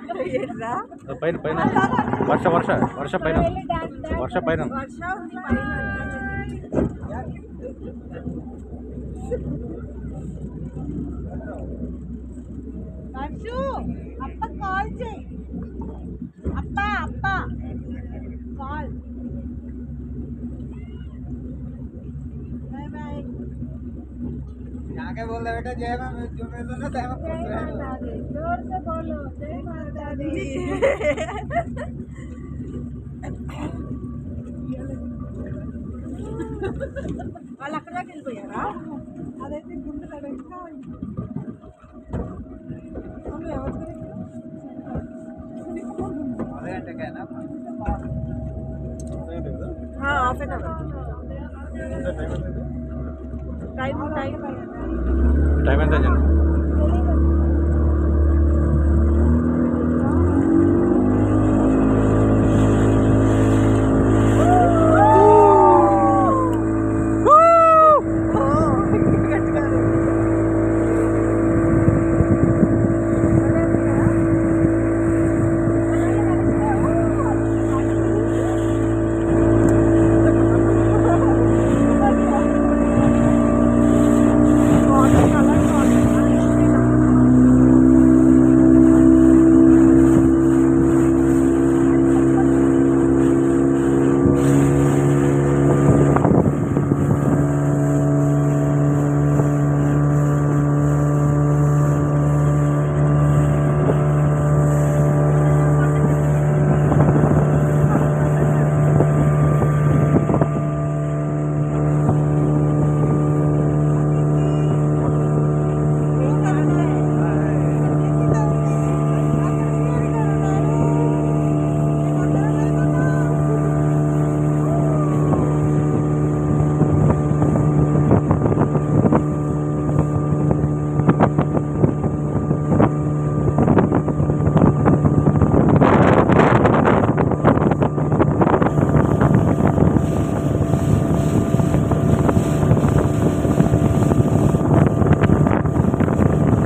ఏంట్రా? పైన పైన వర్ష వర్ష వర్ష పైన వర్ష పైన వర్ష ఉంది పైన. వర్షు అప్ప కాల్ చేయి అప్ప అప్ప కాల్ బాయ్ బాయ్ यहाँ के बोल रहे बेटा जय मां जो मैं तो ना जय मां जय माता दी जोर से बोलो जय माता दी వాళ్ళు అక్కడ దాకా వెళ్ళిపోయారా అదైతే గుండె తడక आधे घंटे का है ना half an hour time time time ఎంత అయింది? తెలియదు